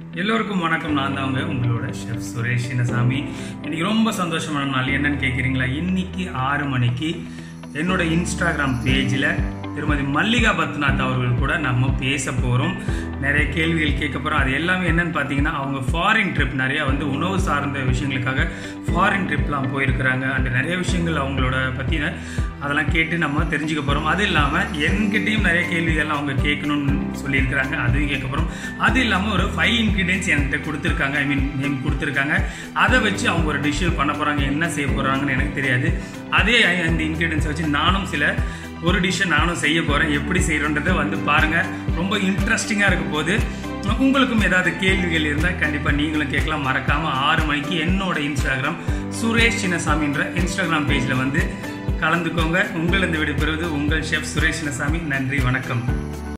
எல்லோருக்கும் வணக்கம் நான் தான் அவங்க உங்களோட ஷெஃப் சுரேஷ் சின்னசாமி இன்னைக்கு ரொம்ப சந்தோஷமான நாள் என்னன்னு கேட்குறீங்களா இன்னைக்கு ஆறு மணிக்கு என்னோட இன்ஸ்டாகிராம் பேஜில் திருமதி மல்லிகா பத்நாத் அவர்கள் கூட நம்ம பேச போகிறோம் நிறைய கேள்விகள் கேட்க போகிறோம் அது எல்லாமே என்னன்னு பார்த்தீங்கன்னா அவங்க ஃபாரின் ட்ரிப் நிறையா வந்து உணவு சார்ந்த விஷயங்களுக்காக ஃபாரின் ட்ரிப்லாம் போயிருக்கிறாங்க அண்ட் நிறைய விஷயங்கள் அவங்களோட பற்றின அதெல்லாம் கேட்டு நம்ம தெரிஞ்சுக்க போகிறோம் அது இல்லாமல் என்கிட்டயும் நிறைய கேள்விகள்லாம் அவங்க கேட்கணும்னு சொல்லியிருக்கிறாங்க அதையும் கேட்க போகிறோம் அது இல்லாமல் ஒரு ஃபைவ் இன்க்ரீடியன்ஸ் என்கிட்ட கொடுத்துருக்காங்க ஐ மீன் நேம் கொடுத்துருக்காங்க அதை வச்சு அவங்க ஒரு டிஷ்ஷு பண்ண போகிறாங்க என்ன செய்ய போகிறாங்கன்னு எனக்கு தெரியாது அதே அந்த இன்க்ரீடியன்ஸை வச்சு நானும் சில ஒரு டிஷ்ஷை நானும் செய்ய போகிறேன் எப்படி செய்கிறோன்றதை வந்து பாருங்கள் ரொம்ப இன்ட்ரெஸ்டிங்காக இருக்க போது உங்களுக்கும் ஏதாவது கேள்விகள் இருந்தால் கண்டிப்பாக நீங்களும் கேட்கலாம் மறக்காமல் ஆறு மணிக்கு என்னோட இன்ஸ்டாகிராம் சுரேஷ் சின்னசாமின்ற இன்ஸ்டாகிராம் பேஜில் வந்து கலந்துக்கோங்க உங்களிருந்து விடைபெறுவது உங்கள் ஷெஃப் சுரேஷ் சின்னசாமி நன்றி வணக்கம்